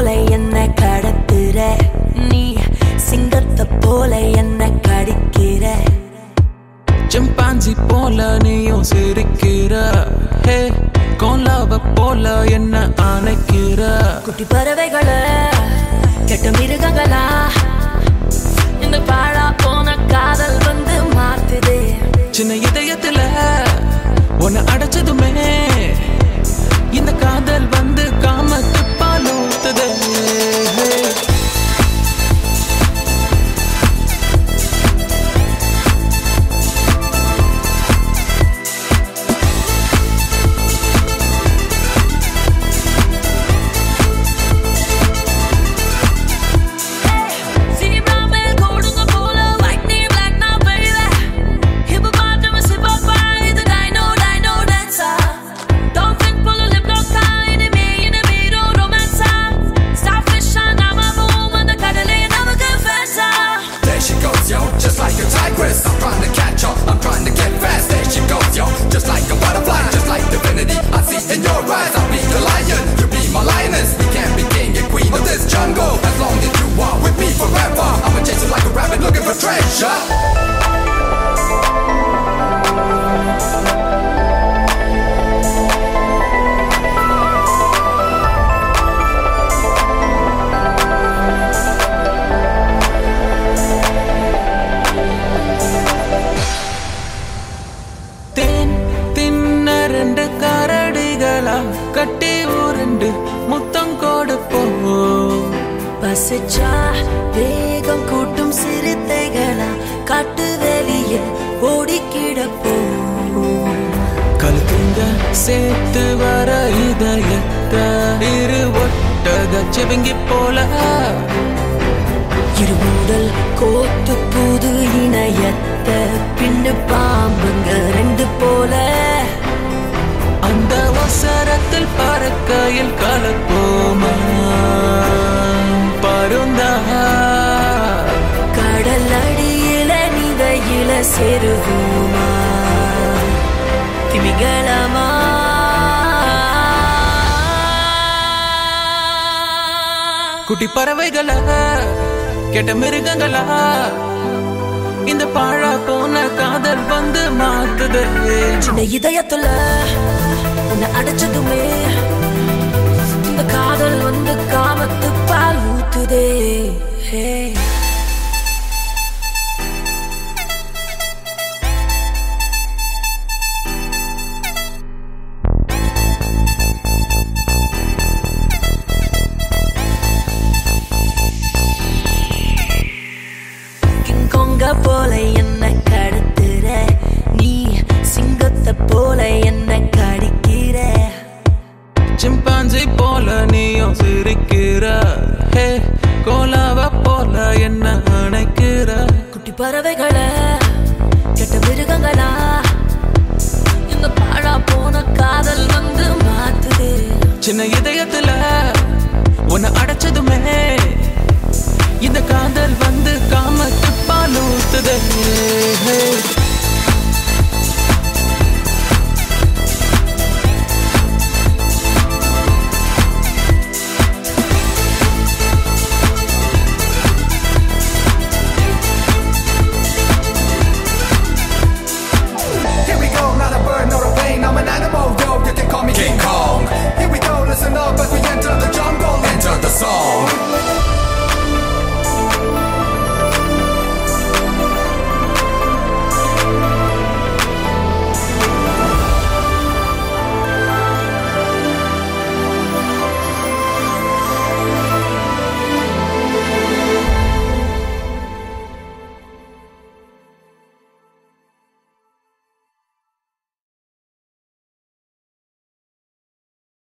போல என்ன கடத்துற நீ சிங்கத்தை போல என்ன கடிக்கிற சிம்பாஞ்சி போல நீயும் சிரிக்கிற ஹே கோலாவ போல என்ன அணைக்கிற குட்டி பறவைகள கெட்ட மிருகங்களா இந்த பாழா போன காதல் வந்து மாத்துதே சின்ன இதயத்துல உன்னை அடைச்சதுமே இந்த காதல் வந்து காமத்து பாலூத்துதே சீமாமே கொடுங்க போல white knee black now baby hippopotamus hippopie இது dino dino dancer dolphin pull a lip lock tie enemy enemy no romance starfish நாம boom அந்த கடலே நமக்கு fancy There she goes, yo, just like a tigress. I'm trying to catch her, I'm trying to get fast. There she goes, yo, just like a butterfly, just like divinity. I see in your eyes, I'll be the lion, you be my lioness. We can't be king and queen of this jungle as long as you are with me forever. I'ma chase you like a rabbit looking for treasure. தேன் தின்ன ரெண்டு கரடிகளா கட்டி உருண்டு முத்தம் கொடுப்போம் பசிச்சா வேகம் கூட்டும் சிறுத்தைகளா காட்டு வெளியில் ஓடிக்கிடப்போம் கழுத்துங்க சேர்த்து வர இதயத்தை இரு ஒட்டக செவிங்கி போல இருமுதல் கோத்து புது இணையத்தை பின்னு பாம்புங்க ரெண்டு போல அந்த அவசரத்தில் பறக்கையில் கலப்போமா பருந்தா கடல் அடியில நிதையில செருவோமா திமிங்களமா குட்டி பறவைகளா கெட்ட மிருகங்களா இந்த பாழா போன காதல் வந்து மாத்துதே சின்ன இதயத்துல உன்னை அடைச்சதுமே இந்த காதல் வந்து காமத்து பால் ஊத்துதே ஹே கிங்கொங்க போல என்ன கடத்துற நீ சிங்கத்தை போல என்ன கடிக்கிற சிம்பாஞ்சி போல நீயும் சிரிக்கிற ஹே கோலாவ போல என்ன அணைக்கிற குட்டி பறவைகள கெட்ட மிருகங்களா இந்த பாழா போன காதல் வந்து மாத்துது சின்ன இதயத்துல உன்னை அடைச்சதுமே இந்த காதல் வந்து காமத்து பாலூத்துதே